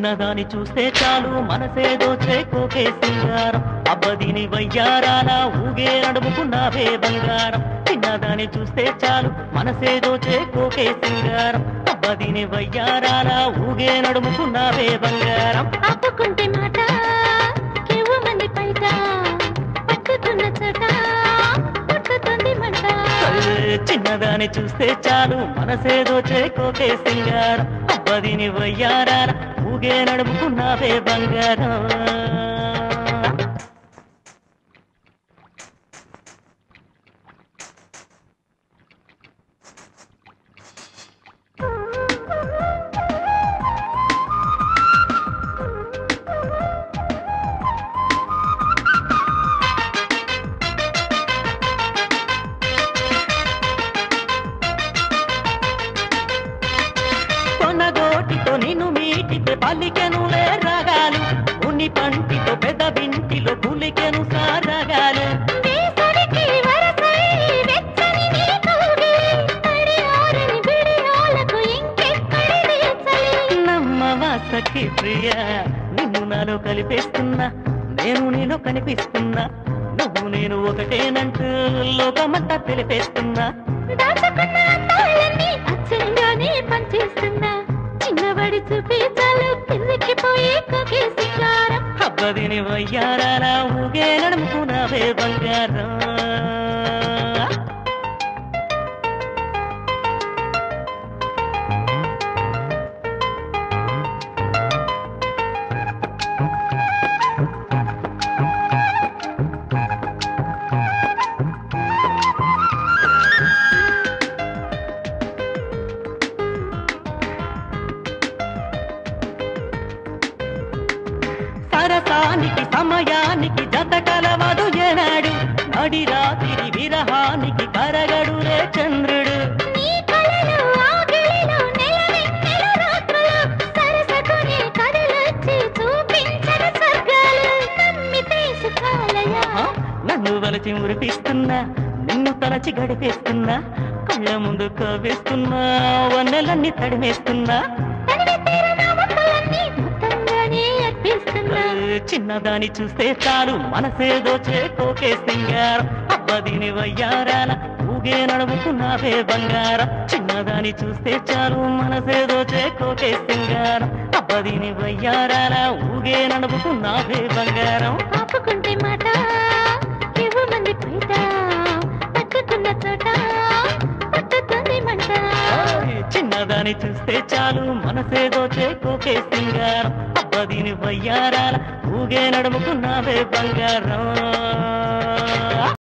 చిన్నదాని చూస్తే చాలు మనసేదో చేకోకే సింగారం అబ్బదిని వయ్యారాల ఊగే నడుముకున్నావే బంగారం చిన్నదాని చూస్తే చాలు మనసేదో చేకోకే సింగారం అబ్బదిని వయ్యారాల ఊగే నడుముకున్నావే బంగారం ఆపుకుంటే మాట కేవు మంది పైట పట్టుతున్న చట పుట్టుతుంది మంట అరే, చిన్నదాని చూస్తే చాలు మనసేదో చేకోకే సింగారం అబ్బదిని వయ్యారాల ఊగే నడుముకున్నావే బంగారం కొనగోటితో నిన్ను మీటితే పలికెనులే రాగాలు ఉన్ని పంటితో పెద్ద వింటిలో పులికెను సారగాలు వేసవికి వరసై వెచ్చని నీ కౌగిలి పడి ఆరని బిడియాలకు ఇంకెక్కడిది చలి నమ్మవా సఖి ప్రియ నిన్ను నాలో కలిపేస్తున్నా నేను నీలో కనిపిస్తున్నా నువ్వు నేను ఒకటేనంటూ లోకమంతా తెలిపేస్తున్నా దాచుకున్న అందాలన్నీ అచ్చంగానే పనిచేస్తున్నా చిన్నవాడి చూపి చాలు కిందికి పోయి కొకే సింగారం అబ్బదిని వయ్యారాలా ఊగే నడుముకున్నావే బంగారం సరసానికి సమయానికి జత కలవదు ఏనాడు నడి రాత్రి విరహానికి కరగడు రే చంద్రుడు నీ కలలో ఆగిలిలో నెలవెన్నెల రాత్రులు సరసకునే కథలొచ్చి చూపించరు స్వర్గాలు నమ్మితే సుఖాలయా ఆ, నన్ను వలచి మురిపిస్తున్నా నిన్ను తలచి గడిపేస్తున్నా కళ్ళ ముందు కవ్వేస్తున్నా వన్నెలన్నీ తడిమేస్తున్నా తనివి తీర నా మొక్కలన్నీ మొత్తంగానే అర్పిస్తున్నా ఏ, చిన్నదాని చూస్తే చాలు మనసేదో చేకోకే సింగారం అబ్బదిని వయ్యారాల ఊగే నడుముకున్నావే బంగారం చిన్నదాని చూస్తే చాలు మనసేదో చేకోకే సింగారం అబ్బదిని వయ్యారాల ఊగే నడుముకున్నావే బంగారం ఆపుకుంటే మాట ఇవ్వు మంది పైట పట్టుకున్న చోట పట్టుతుంది మంట ఓయ్, చిన్నదాని చూస్తే చాలు మనసేదో చేకోకే సింగారం అబ్బదిని వయ్యారాల ఊగే నడుముకున్నావే బంగారం